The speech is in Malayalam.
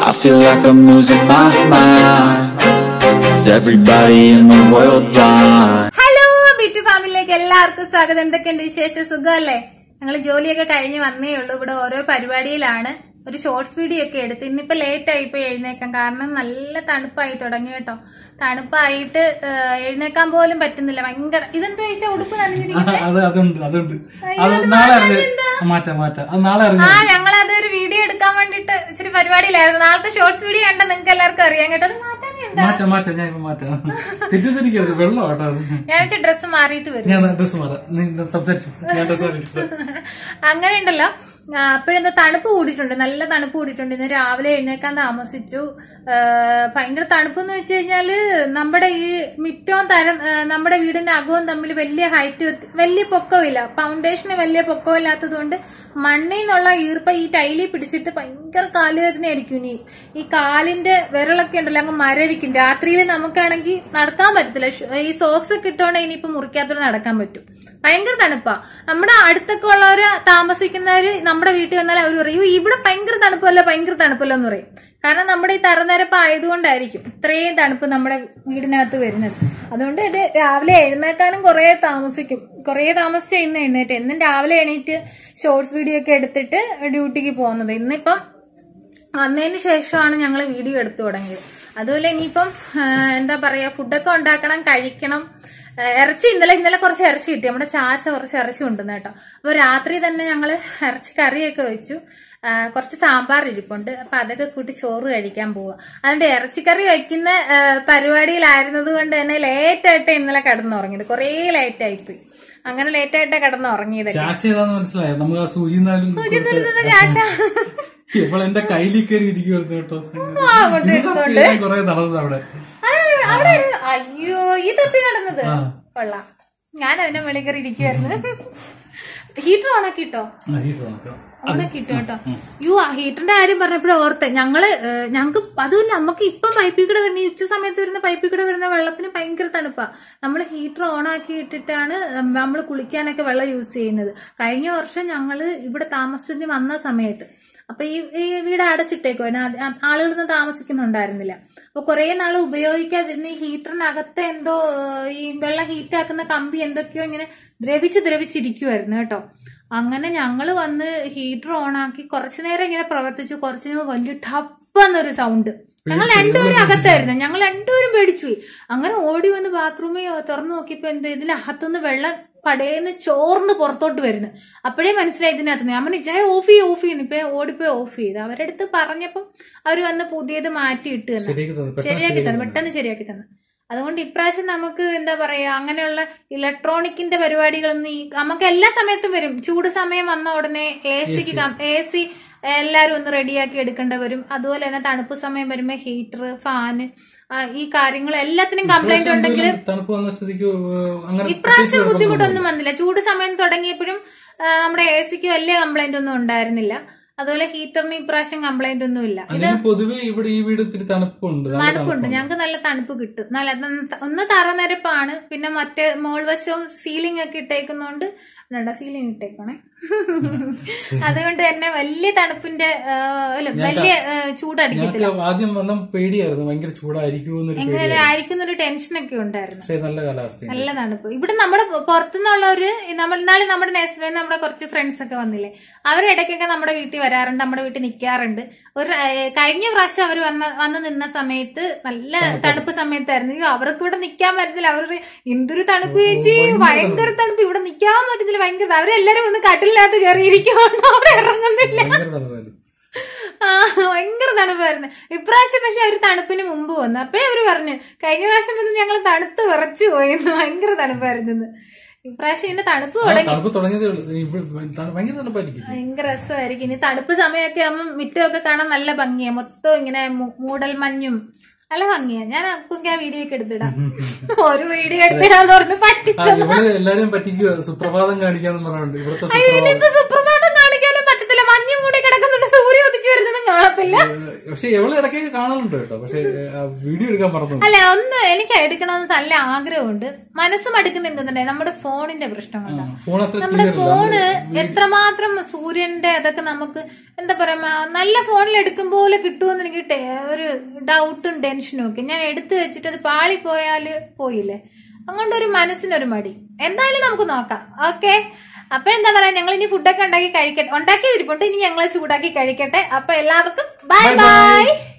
I feel like I'm losing my mind. Is everybody in the world blind? Hello Bittu ഫാമിലിയിലേക്ക് എല്ലാവർക്കും സ്വാഗതം എന്തൊക്കെയുണ്ട് വിശേഷ സുഖമല്ലേ ഞങ്ങൾ ജോലിയൊക്കെ കഴിഞ്ഞ് വന്നേ ഉള്ളൂ ഇവിടെ ഓരോ പരിപാടിയിലാണ് ഒരു ഷോർട്സ് വീഡിയോ ഒക്കെ എടുത്ത് ഇന്നിപ്പോ ലേറ്റ് ആയിപ്പോയി എഴുന്നേക്കാൻ കാരണം നല്ല തണുപ്പായി തുടങ്ങി കേട്ടോ തണുപ്പായിട്ട് ആ, എഴുന്നേക്കാൻ പോലും പറ്റുന്നില്ല ഭയങ്കര ഇതെന്താ വെച്ചാൽ ഉടുപ്പ് നനഞ്ഞിരിക്കുന്നത് അത് അതുണ്ട് അതുണ്ട് അയ്യോ, അത് അത് നാളെ മാറ്റാൻ അറിഞ്ഞു എന്താ? മാറ്റാം മാറ്റാം അത് നാളെ അറിഞ്ഞു ആ ഞങ്ങൾ അതൊരു വീഡിയോ എടുക്കാൻ വേണ്ടിട്ട് ഇച്ചിരി പരിപാടിയിലായിരുന്നു നാളത്തെ ഷോർട്സ് വീഡിയോ കണ്ട നിങ്ങൾക്ക് എല്ലാവർക്കും അറിയാം കേട്ടോ അത് മാറ്റാൻ എന്താ മാറ്റാം മാറ്റാം ഞാൻ ഇപ്പൊ മാറ്റാം തെറ്റിദ്ധരിക്കരുത് വെള്ളം കേട്ടോ അത് ഞാൻ വെച്ച ഡ്രസ്സ് മാറിയിട്ട് വരും ഞാൻ ഡ്രസ് മാറാം നീ സംസാരിച്ചു ഞാൻ ഡ്രസ് മാറിയിട്ട് അങ്ങനെ ഉണ്ടല്ലോ അപ്പോഴെന്താ തണുപ്പ് കൂടിയിട്ടുണ്ട് നല്ല തണുപ്പ് കൂടിയിട്ടുണ്ട് ഇന്ന് രാവിലെ എഴുന്നേക്കാൻ താമസിച്ചു ആ, ഭയങ്കര തണുപ്പ് എന്ന് വെച്ച് കഴിഞ്ഞാല് നമ്മുടെ ഈ മിറ്റവും തരം ആ, നമ്മുടെ വീടിന്റെ അകവും തമ്മിൽ വലിയ ഹൈറ്റ് വലിയ പൊക്കമില്ല ഫൗണ്ടേഷന് വലിയ പൊക്കമില്ലാത്തത് കൊണ്ട് മണ്ണിൽ നിന്നുള്ള ഈർപ്പ ഈ ടൈലിൽ പിടിച്ചിട്ട് ഭയങ്കര കാലുവേദനയായിരിക്കും ഇനി ഈ കാലിന്റെ വിരളൊക്കെ ഉണ്ടല്ലോ അങ്ങ് മരവിക്കും രാത്രിയിൽ നമുക്കാണെങ്കിൽ നടക്കാൻ പറ്റത്തില്ല ഷ്- ഈ സോക്സ് ഒക്കെ ഇട്ടോണ്ട് ഇനിയിപ്പോ മുറിക്കാത്തോടെ നടക്കാൻ പറ്റും ഭയങ്കര തണുപ്പാ നമ്മുടെ അടുത്തൊക്കെ ഉള്ളവര് താമസിക്കുന്നവര് നമ്മുടെ വീട്ടിൽ വന്നാൽ അവർ പറയും "അയ്യോ, ഇവിടെ ഭയങ്കര തണുപ്പല്ല ഭയങ്കര തണുപ്പല്ല എന്ന് പറയും കാരണം നമ്മുടെ ഈ തറനിരപ്പ് ആയതുകൊണ്ടായിരിക്കും ഇത്രയും തണുപ്പ് നമ്മുടെ വീടിനകത്ത് വരുന്നത് അതുകൊണ്ട് ഇത് രാവിലെ എഴുന്നേക്കാനും കുറേ താമസിക്കും കുറേ താമസിച്ച് ഇന്ന് എഴുന്നേറ്റ് എന്നും രാവിലെ എണീറ്റ് ഷോർട്സ് വീഡിയോ ഒക്കെ എടുത്തിട്ട് ഡ്യൂട്ടിക്ക് പോകുന്നത് ഇന്നിപ്പം വന്നതിന് ശേഷമാണ് ഞങ്ങൾ വീഡിയോ എടുത്തു തുടങ്ങിയത് അതുപോലെ ഇനിയിപ്പം ആ, എന്താ പറയാ ഫുഡൊക്കെ ഉണ്ടാക്കണം കഴിക്കണം ആ, ഇറച്ചി ഇന്നലെ ഇന്നലെ കുറച്ച് ഇറച്ചി കിട്ടി നമ്മുടെ ചാച്ച കുറച്ച് ഇറച്ചി കൊണ്ടുവന്നു കേട്ടോ അപ്പോൾ രാത്രി തന്നെ ഞങ്ങൾ ഇറച്ചി കറിയൊക്കെ വെച്ചു ആ, കുറച്ച് സാമ്പാർ ഇരിപ്പുണ്ട് അപ്പൊ അതൊക്കെ കൂട്ടി ചോറ് കഴിക്കാൻ പോവുക അതുകൊണ്ട് ഇറച്ചിക്കറി വെക്കുന്ന ആ, പരിപാടിയിലായിരുന്നത് കൊണ്ട് തന്നെ ലേറ്റ് ആയിട്ട് ഇന്നലെ കിടന്നുറങ്ങിയത് കുറേ ലേറ്റ് ആയിപ്പോയി അങ്ങനെ ലേറ്റ് ആയിട്ടാണ് കിടന്നുറങ്ങിയതൊക്കെ ചാച്ച ഏതാന്ന് മനസ്സിലായോ നമുക്ക് ആ സൂചി നാലും ഇതിന്ന് ചാച്ച ഇപ്പോൾ എന്റെ കയ്യിൽ കയറി ഇരിക്കുവായിരുന്നു കേട്ടോ സംഗതി. ആ, കൊണ്ട് എടുത്തോണ്ട്. ഞാൻ കൊറേ നടന്നത് അവിടെ ആ, അവിടെ ഇരുന്ന് അയ്യോ ഈ തപ്പി നടന്നത് കൊള്ളാം ഞാൻ അതിന്റെ മേളിൽ കയറി ഇരിക്കുവായിരുന്നു ഹീറ്റർ ഓണാക്കി ഇട്ടോ ആ, heater ഉണക്കാം. ഓണാക്കി ഇട്ടോ കേട്ടോ യു ആ ഹീറ്ററിന്റെ കാര്യം പറഞ്ഞപ്പോഴേ ഓർത്തെ ഞങ്ങള് ഏഹ്, ഞങ്ങക്ക് അതുമില്ല നമുക്ക് ഇപ്പം പൈപ്പിൽ കൂടെ വരുന്ന ഈ ഉച്ച സമയത്ത് വരുന്ന പൈപ്പിൽ കൂടെ വരുന്ന വെള്ളത്തിന് ഭയങ്കര തണുപ്പാ നമ്മൾ ഹീറ്റർ ഓണാക്കി ഇട്ടിട്ടാണ് നമ്മൾ കുളിക്കാനൊക്കെ വെള്ളം യൂസ് ചെയ്യുന്നത് കഴിഞ്ഞ വർഷം ഞങ്ങള് ഇവിടെ താമസത്തിന് വന്ന സമയത്ത് അപ്പൊ ഈ ഈ വീട് അടച്ചിട്ടേക്കുവായിരുന്നു അത് ആ- ആളുകളൊന്നും താമസിക്കുന്നുണ്ടായിരുന്നില്ല അപ്പൊ കുറെ നാൾ ഉപയോഗിക്കാതിരുന്ന ഈ ഹീറ്ററിനകത്ത് എന്തോ ഏഹ്, ഈ വെള്ളം ഹീറ്റാക്കുന്ന കമ്പി എന്തൊക്കെയോ ഇങ്ങനെ ദ്രവിച്ച് ദ്രവിച്ചിരിക്കുമായിരുന്നു കേട്ടോ അങ്ങനെ ഞങ്ങൾ വന്ന് ഹീറ്റർ ഓണാക്കി കുറച്ചു നേരം ഇങ്ങനെ പ്രവർത്തിച്ചു കുറച്ചു നേരം വലിയ ടപ്പെന്നൊരു സൗണ്ട് ഞങ്ങൾ രണ്ടുപേരും അകത്തായിരുന്നു ഞങ്ങൾ രണ്ടുപേരും പേടിച്ചു പോയി അങ്ങനെ ഓടി വന്ന് ബാത്റൂമിൽ തുറന്നു നോക്കിയപ്പോ എന്തോ ഇതിനകത്തുനിന്ന് വെള്ളം പടേന്ന് ചോർന്ന് പുറത്തോട്ട് വരുന്നു അപ്പോഴേ മനസ്സിലായി ഇതിനകത്ത് ഞാൻ പറഞ്ഞു ജയ ഓഫ് ചെയ്യും ഓഫ് ചെയ്യുന്നു ഇപ്പൊ ഓടിപ്പോയി ഓഫ് ചെയ്ത് അവരുടെ അടുത്ത് പറഞ്ഞപ്പം അവർ വന്ന് പുതിയത് മാറ്റി ഇട്ട് തന്നെ ശരിയാക്കി തന്നു പെട്ടെന്ന് ശരിയാക്കി തന്നു പെട്ടെന്ന് ശരിയാക്കി തന്നു അതുകൊണ്ട് ഇപ്രാവശ്യം നമുക്ക് എന്താ പറയാ അങ്ങനെയുള്ള ഇലക്ട്രോണിക്കിന്റെ പരിപാടികളൊന്നും ഈ നമുക്ക് എല്ലാ സമയത്തും വരും ചൂട് സമയം വന്ന ഉടനെ എ സിക്ക് എ സി എല്ലാരും ഒന്ന് റെഡിയാക്കി എടുക്കേണ്ട വരും അതുപോലെ തന്നെ തണുപ്പ് സമയം വരുമ്പോ ഹീറ്റർ ഫാന് ഈ കാര്യങ്ങൾ എല്ലാത്തിനും കംപ്ലൈന്റ് ഉണ്ടെങ്കിൽ തണുപ്പ് വന്ന സ്ഥിതിക്ക് ഏഹ്, അങ്ങനെ ഇപ്രാവശ്യം ബുദ്ധിമുട്ടൊന്നും വന്നില്ല ചൂട് സമയം തുടങ്ങിയപ്പോഴും ആ, നമ്മുടെ എ സിക്ക് വലിയ കംപ്ലൈന്റ് ഒന്നും ഉണ്ടായിരുന്നില്ല അതുപോലെ ഹീറ്ററിന് ഇപ്രാവശ്യം കംപ്ലൈന്റ് ഒന്നും ഇല്ല അല്ലെങ്കിൽ പൊതുവെ ഇവിടെ ഈ വീട് ഇത്തിരി തണുപ്പുണ്ട് നല്ല തണുപ്പുണ്ട് ഞങ്ങൾക്ക് നല്ല തണുപ്പ് കിട്ടും നല്ല ന- ഒന്ന് തറനിരപ്പാണ് പിന്നെ മറ്റേ മോൾ വശവും സീലിംഗ് ഒക്കെ ഇട്ടേക്കുന്നോണ്ട് രണ്ടാ സീലിംഗ് ഇട്ടേക്കണേ അതുകൊണ്ട് തന്നെ വലിയ തണുപ്പിന്റെ ആ, അല്ല വലിയ ആ, ചൂടടിക്കത്തില്ല ഞങ്ങൾക്ക് ആദ്യം വന്ന പേടിയായിരുന്നു ഭയങ്കര ചൂടായിരിക്കുമെന്നൊരു പേടി എങ്ങനെ ആയിരിക്കുന്നൊരു ടെൻഷനൊക്കെ ഉണ്ടായിരുന്നു പക്ഷേ നല്ല കാലാവസ്ഥയാണ് നല്ല തണുപ്പ് ഇവിടെ നമ്മുടെ പു- പുറത്തുനിന്നുള്ളവര് നമ്മൾ ഇന്നാളെ നമ്മുടെ നെസ്വേ നമ്മുടെ കുറച്ച് ഫ്രണ്ട്സ് ഒക്കെ വന്നില്ലേ അവരുടെ ഇടയ്ക്കൊക്കെ നമ്മുടെ വീട്ടിൽ വരാറുണ്ട് നമ്മുടെ വീട്ടിൽ നിൽക്കാറുണ്ട് ഒരു ഏഹ്, കഴിഞ്ഞ പ്രാവശ്യം അവർ വന്ന വന്ന് നിന്ന സമയത്ത് നല്ല തണുപ്പ് സമയത്തായിരുന്നു അയ്യോ അവർക്ക് ഇവിടെ നിൽക്കാൻ പറ്റത്തില്ല അവർ എന്തൊരു തണുപ്പ് ചേച്ചി ഭയങ്കര തണുപ്പ് ഇവിടെ നിൽക്കാൻ പറ്റത്തില്ല ഭയങ്കര അവരെല്ലാരും ഒന്ന് കട്ടിലിനകത്ത് കയറിയിരിക്കുകൊണ്ട് അവിടെ ഇറങ്ങുന്നില്ല ഭയങ്കര തണുപ്പായിരുന്നു ആ ഭയങ്കര തണുപ്പായിരുന്നു ഇപ്രാവശ്യം പക്ഷെ അവര് തണുപ്പിന് മുമ്പ് വന്നു അപ്പഴേ അവര് പറഞ്ഞു കഴിഞ്ഞ പ്രാവശ്യം വന്ന് ഞങ്ങൾ തണുത്ത് വിറച്ചു പോയെന്ന് ഭയങ്കര തണുപ്പായിരുന്നു ഇപ്രാവശ്യം ഇതിന്റെ തണുപ്പ് ആ, തുടങ്ങി തണുപ്പ് തുടങ്ങിയതേ ഉള്ളൂ ഇവിടെ തണു- ഭയങ്കര തണുപ്പായിരിക്കും ഭയങ്കര രസമായിരിക്കും ഇനി തണുപ്പ് സമയമൊക്കെ ആകുമ്പോൾ മിറ്റമൊക്കെ കാണാൻ നല്ല ഭംഗിയാ മൊത്തം ഇങ്ങനെ മു- മൂടൽ മഞ്ഞും നല്ല ഭംഗിയാ ഞാൻ കുങ്കി ആ വീഡിയോ ഒക്കെ എടുത്തിടാം ഒരു വീഡിയോ എടുത്തിടാന്ന് പറഞ്ഞു പറ്റി ആ ഇവള് എല്ലാരെയും പറ്റിക്കുക സുപ്രഭാതം കാണിക്കാന്ന് പറഞ്ഞുണ്ട് ഇവിടുത്തെ അയ്യോ സുപ്രഭാതം ഇനിയിപ്പോ സുപ്രഭാതം കാണിക്കാനും പറ്റത്തില്ല മഞ്ഞ് മൂടി കിടക്കുന്നുണ്ട് സൂര്യ ഉദിച്ചു വരുന്നതും കാണത്തില്ല കാണുന്നില്ല പക്ഷെ എവളെ ഇടയ്ക്കൊക്കെ കാണലുണ്ട് കേട്ടോ പക്ഷെ വീഡിയോ എടുക്കാൻ പറഞ്ഞു അല്ല ഒന്ന് എനിക്ക് എടുക്കണമെന്ന് നല്ല ആഗ്രഹമുണ്ട് മനസ്സ് മടുക്കുന്ന എന്തെന്നുണ്ടെ നമ്മുടെ ഫോണിന്റെ പ്രശ്നം കൊണ്ടാണ് ഫോൺ അത്ര നമ്മുടെ ക്ലിയർ ഫോണ് എത്രമാത്രം സൂര്യന്റെ അതൊക്കെ നമുക്ക് എന്താ പറയാ നല്ല ഫോണിൽ എടുക്കും പോലെ കിട്ടുമെന്ന് എനിക്ക് ടെ- ഒരു ഡൗട്ടും ടെൻഷനും ഒക്കെ ഞാൻ എടുത്തു വെച്ചിട്ട് അത് പാളി പോയാല് പോയില്ലേ അതുകൊണ്ട് ഒരു മനസ്സിനൊരു മടി എന്തായാലും നമുക്ക് നോക്കാം ഓക്കെ അപ്പൊ എന്താ പറയാ ഞങ്ങൾ ഇനി ഫുഡൊക്കെ ഉണ്ടാക്കി കഴിക്കട്ടെ ഉണ്ടാക്കി ഇരിപ്പുണ്ട് ഇനി ഞങ്ങളെ ചൂടാക്കി കഴിക്കട്ടെ അപ്പൊ എല്ലാവർക്കും ബൈ ബൈ